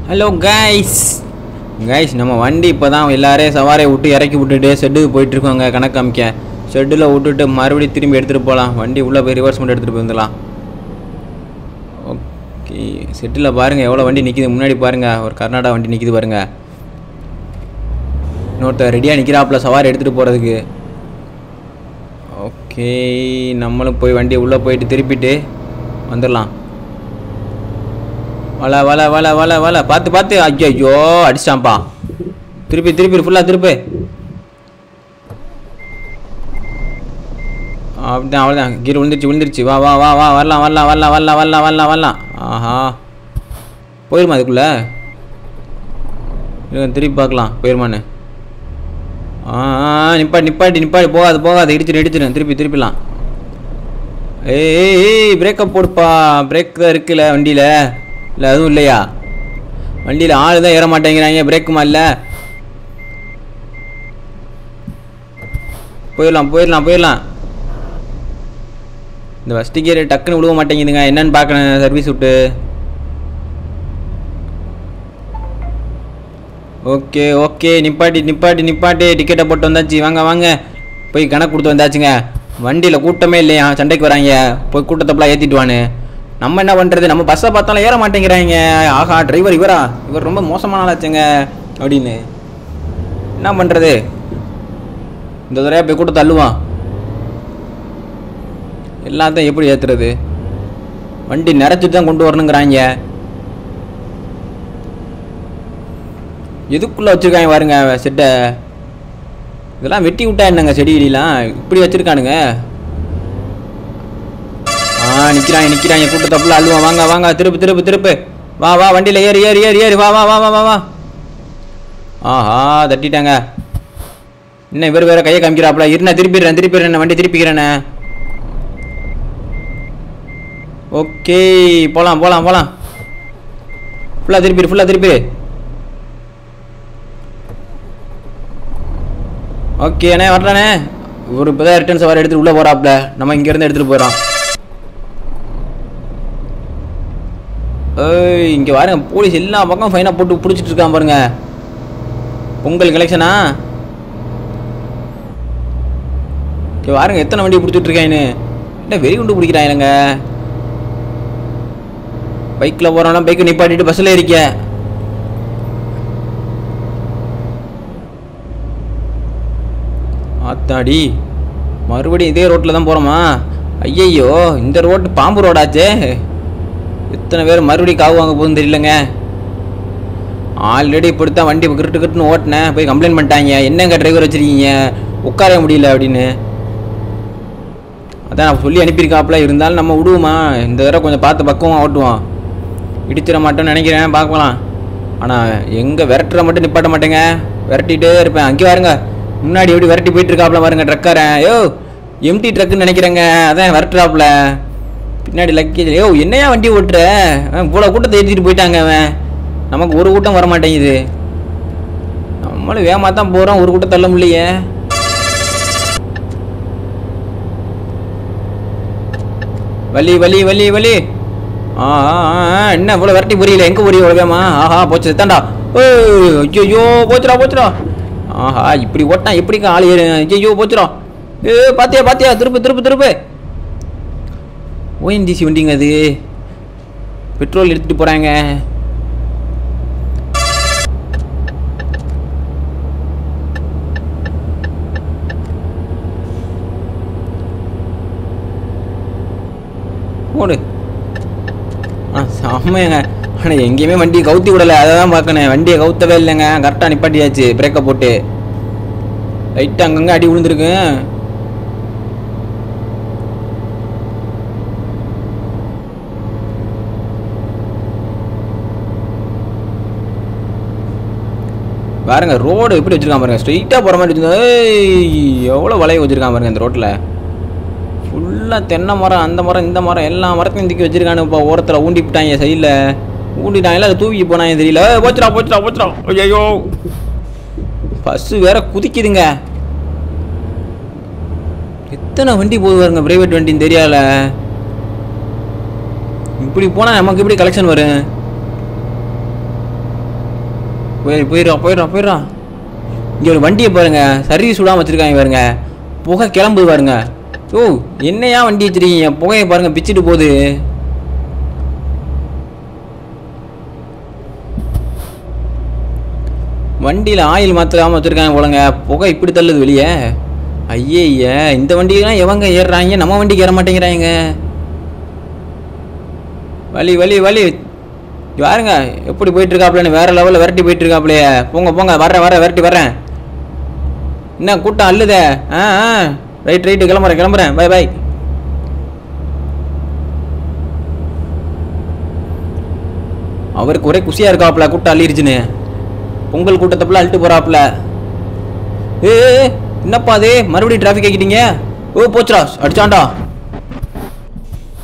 hello guys guys நம்ம வண்டி இப்போ தான் எல்லாரையும் சவாரியை விட்டு இறக்கி விட்டுட்டு ஷெட்டுக்கு போயிட்டுருக்கோங்க கணக்கு காமிக்க ஷெட்டில் விட்டுட்டு மறுபடியும் திரும்பி எடுத்துகிட்டு போகலாம் வண்டி உள்ளே போய் ரிவர்ஸ் மட்டும் எடுத்துகிட்டு போயிருந்தலாம் ஓகே செட்டில் பாருங்கள் எவ்வளோ வண்டி நிற்கிது முன்னாடி பாருங்கள் ஒரு கர்நாடகா வண்டி நிற்கிது பாருங்கள் இன்னொருத்தர் ரெடியாக நிற்கிறாப்புல சவாரி எடுத்துகிட்டு போகிறதுக்கு ஓகே நம்மளும் போய் வண்டியை உள்ளே போயிட்டு திருப்பிட்டு வந்துடலாம் வல வல வல வல வல பார்த்து பார்த்து ஐயோ ஐயோ அடிச்சிட்டான்ப்பா திருப்பி திருப்பி ஃபுல்லாக திருப்பி அப்படிதான் அவ்வளோதான் கீழே விழுந்துருச்சு விழுந்துருச்சு வா வா வா வா வரலாம் வரலாம் வரலாம் வரலாம் வரலாம் வரலாம் வரலாம் ஆஹா போயிருமா அதுக்குள்ளே இருங்க திருப்பி பார்க்கலாம் போயிருமான்னு ஆ ஆ, நிப்பாட்டி நிப்பாட்டி நிப்பாட்டி போகாது போகாது இடிச்சிடு இடிச்சிடு திருப்பி திருப்பிலாம் ஏய் ஏய், ஏய் பிரேக்கப் போடுப்பா பிரேக் தான் இருக்குல்ல வண்டியில் இல்லை அதுவும் இல்லையா வண்டியில் ஆள் தான் ஏற மாட்டேங்கிறாங்க பிரேக்குமா இல்லை போயிடலாம் போயிடலாம் போயிடலாம் இந்த ஃபஸ்ட்டு கியர் டக்குன்னு விழுவ மாட்டேங்குதுங்க என்னன்னு பார்க்கணும் சர்வீஸ் விட்டு ஓகே ஓகே நிப்பாட்டி நிப்பாட்டி நிப்பாட்டி டிக்கெட்டை போட்டு வந்தாச்சு வாங்க வாங்க போய் கணக்கு கொடுத்து வந்தாச்சுங்க வண்டியில் கூட்டமே இல்லையா சண்டைக்கு வராங்க போய் கூட்டத்தப்பெல்லாம் ஏற்றிட்டு வான்னு நம்ம என்ன பண்ணுறது நம்ம பஸ்ஸை பார்த்தாலும் ஏற மாட்டேங்கிறாங்க ஆஹா டிரைவர் இவரா இவர் ரொம்ப மோசமான ஆளாச்சுங்க அப்படின்னு என்ன பண்ணுறது இந்த தடவை போய் கூட்ட தள்ளுவான் எல்லாத்தையும் எப்படி ஏற்றுறது வண்டி நிறைச்சிட்டு தான் கொண்டு வரணுங்கிறாங்க எதுக்குள்ளே வச்சுருக்காங்க பாருங்க செட்டை இதெல்லாம் வெட்டி விட்டா என்னங்க செடி கிடிலாம் இப்படி வச்சுருக்கானுங்க ஆ நிற்கிறாங்க நிற்கிறாங்க கூட்ட தப்புல அள்ளுவான் வாங்க வாங்க திருப்பு திருப்பு திருப்பு வா வா வண்டியில் ஏறி ஏறி ஏறி ஏறி வா வா வா வா வா வா ஆஹா தட்டிட்டாங்க என்ன இவர் வேற கையை காமிக்கிறாப்புல இருண்ணா திருப்பிடுறேன் திருப்பிடுறேன் வண்டி திருப்பிக்கிறேண்ணே ஓகே போகலாம் போகலாம் போகலாம் ஃபுல்லாக திருப்பிடு ஃபுல்லாக திருப்பிடு ஓகே அண்ணே வரலானே ஒரு இப்போ தான் ரிட்டர்ன் சவாரி எடுத்துட்டு உள்ளே போகிறாப்புல நம்ம இங்கேருந்து எடுத்துகிட்டு போகிறோம் ஏய் இங்கே பாருங்க போலீஸ் எல்லா பக்கம் ஃபைனாக போட்டு பிடிச்சிட்டு இருக்கான் பாருங்க பொங்கல் கலெக்ஷனா இங்கே பாருங்க எத்தனை வண்டி பிடிச்சிட்டு இருக்காயின்னு என்ன வெறி குண்டு பிடிக்கிறாங்க பைக்கில் போகிறோம்னா பைக்கை நிப்பாட்டிட்டு பஸ்ஸில் இருக்க ஆத்தாடி மறுபடியும் இதே ரோட்டில் தான் போகிறோமா ஐயையோ இந்த ரோட்டு பாம்பு ரோடாச்சே எத்தனை பேர் மறுபடியும் காவு வாங்க போகுதுன்னு தெரியலங்க ஆல்ரெடி இப்படி தான் வண்டி கிருட்டு கிருட்டுன்னு ஓட்டினேன் போய் கம்ப்ளைண்ட் பண்ணிட்டாங்க என்னங்க டிரைவர் வச்சுருக்கீங்க உட்கார முடியல அப்படின்னு அதான் நான் சொல்லி அனுப்பியிருக்காப்புல இருந்தாலும் நம்ம விடுவோமா இந்த தடவை கொஞ்சம் பார்த்து பக்குவமாக ஓட்டுவோம் இடிச்சிட மாட்டோம்னு நினைக்கிறேன் பார்க்கலாம் ஆனால் எங்கே விரட்டுற மட்டும் நிப்பாட்ட மாட்டேங்க விரட்டிகிட்டே இருப்பேன் அங்கே பாருங்க முன்னாடி எப்படி விரட்டி போயிட்டு இருக்காப்புல பாருங்க ட்ரக்காரன் யோ எம்டி ட்ரக்குன்னு நினைக்கிறேங்க அதான் விரட்டுறாப்புல பின்னாடி லக்கேஜ் யோ என்னையா வண்டி ஓட்டுற அவன் இவ்வளோ கூட்டத்தை ஏற்றிட்டு போயிட்டாங்க அவன் நமக்கு ஒரு கூட்டம் வர மாட்டேங்குது நம்மளும் வேகமாக தான் போகிறோம் ஒரு கூட்டம் தள்ள முடியலையே வலி வலி வலி வலி ஆ ஆ, ஆ, ஆ, என்ன இவ்வளோ விரட்டி புரியல எங்கே புரியல இவ்வளோ வேமா ஆஹா போச்சு தாண்டா ஏய் ஐயோ போச்சுடா போச்சுடா ஆஹா இப்படி ஓட்டினா எப்படிக்கா ஆள் ஏறு ஐயோ போச்சுடா ஏ பாத்தியா பாத்தியா திருப்பு திருப்பு திருப்பு ஓஎன்டிசி வண்டிங்க அது பெட்ரோல் எடுத்துகிட்டு போகிறாங்க போடு ஆ செம்மையங்க ஆனால் எங்கேயுமே வண்டியை கவுத்தி விடலை அதை தான் பார்க்கணும் வண்டியை கவுத்தவே இல்லைங்க கரெக்டாக நிப்பாட்டியாச்சு பிரேக்கை போட்டு லைட்டாக அங்கங்கே அடி விழுந்துருக்கு பாருங்க ரோடு எப்படி வச்சிருக்கான் பாருங்க ஸ்ட்ரைட்டாக போகிற மாதிரி வச்சுருந்தா எவ்வளோ வளைய வச்சிருக்கான் பாருங்க இந்த ரோட்டில் ஃபுல்லாக தென்னை மரம் அந்த மரம் இந்த மரம் எல்லா மரத்தையும் தூக்கி வச்சிருக்கானு இப்போ ஓரத்தில் ஊண்டி விட்டாங்க சைடில் ஊண்டிட்டாங்க அதை தூக்கி போனாங்க தெரியல ஏய், போச்சுடா போச்சுடா போச்சுடா ஐயோ பஸ்ஸு வேற குதிக்குதுங்க எத்தனை வண்டி போகுது பாருங்க பிரைவேட் வண்டின்னு தெரியல இப்படி போனால் நமக்கு எப்படி கலெக்ஷன் வரும் போய் போயிடுறா போயிடுறா போயிடுறா இங்கே ஒரு வண்டியை பாருங்க சர்வீஸ் விடாமல் வச்சுருக்காங்க பாருங்க புகை கிளம்புது பாருங்க ஓ என்னையா வண்டி வச்சிருக்கீங்க புகையை பாருங்க பிச்சுட்டு போகுது வண்டியில் ஆயில் மாத்திராம வச்சுருக்காங்க போலங்க புகை இப்படி தள்ளுது வெளியே ஐயே இந்த வண்டியெல்லாம் எவங்க ஏறுறாங்க நம்ம வண்டிக்கு ஏற மாட்டேங்கிறாங்க வலி வலி வலி இங்க பாருங்க எப்படி போயிட்டு இருக்காப்லன்னு வேற லெவலில் விரட்டி போயிட்டு இருக்காப்லையே போங்க போங்க வர்றேன் வர்றேன் விரட்டி வர்றேன் என்ன கூட்டம் அல்லுதே ஆ ஆ ரைட் ரைட்டு கிளம்புறேன் கிளம்புறேன் பை பை அவருக்கு ஒரே குஷியாக இருக்காப்ல கூட்டம் அள்ளிருச்சுன்னு பொங்கல் கூட்டத்தப்பல அழுட்டு போறாப்ல ஏ ஏ, என்னப்பா அது மறுபடியும் டிராஃபிக் ஆக்கிட்டீங்க ஓ போச்சுடா அடிச்சான்டா